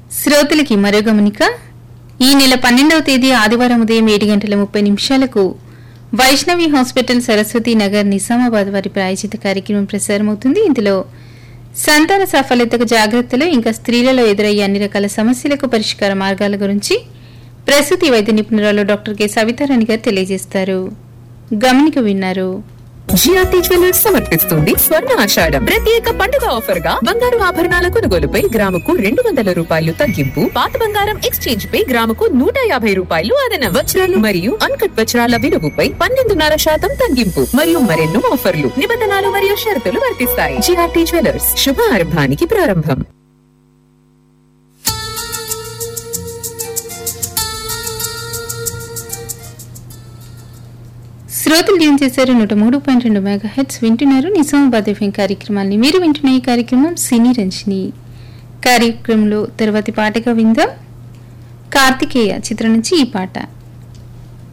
శ్రోతలకి మరో గమనిక ఈ నెల పన్నెండవ తేదీ ఆదివారం ఉదయం ఏడు గంటల ముప్పై నిమిషాలకు వైష్ణవి హాస్పిటల్ సరస్వతి నగర్ నిజామాబాద్ వారి ప్రాయోజిత కార్యక్రమం ప్రసారమవుతుంది ఇందులో సంతాన సఫలతకు జాగ్రత్తలు ఇంకా స్త్రీలలో ఎదురయ్యే అన్ని రకాల సమస్యలకు పరిష్కార మార్గాల గురించి ప్రసూతి వైద్య నిపుణురాలు డాక్టర్ కె సవితారాణి గారు తెలియజేస్తారు గమనిక విన్నారు జిఆర్టీ జ్యువెలర్స్ సమర్పిస్తుంది స్వర్ణ ఆషాఢం ప్రత్యేక పండుగ ఆఫర్ గా బంగారు ఆభరణాల కొనుగోలుపై గ్రాముకు రెండు వందల రూపాయలు తగ్గింపు పాత బంగారం ఎక్స్చేంజ్ పై గ్రాముకు నూట యాభై రూపాయలు అదనం వజ్రాలు మరియు అన్కట్ వజ్రాల విలువపై పన్నెండున్నర శాతం తగ్గింపు మరియు మరెన్నో ఆఫర్లు నిబంధనలు మరియు షరతులు వర్తిస్తాయి జిఆర్టీ జ్యువెలర్స్ శుభారంభానికి ప్రారంభం శ్రోతలు ట్యూన్ చేశారు నూట మూడు పాయింట్ రెండు మెగా హెడ్స్ వింటున్నారు నిజామాబాద్ ఎఫ్ఎం కార్యక్రమాన్ని మీరు వింటున్న ఈ కార్యక్రమం సినీ రంజని కార్యక్రమంలో తర్వాతి పాటగా విందాం కార్తికేయ చిత్రం నుంచి ఈ పాట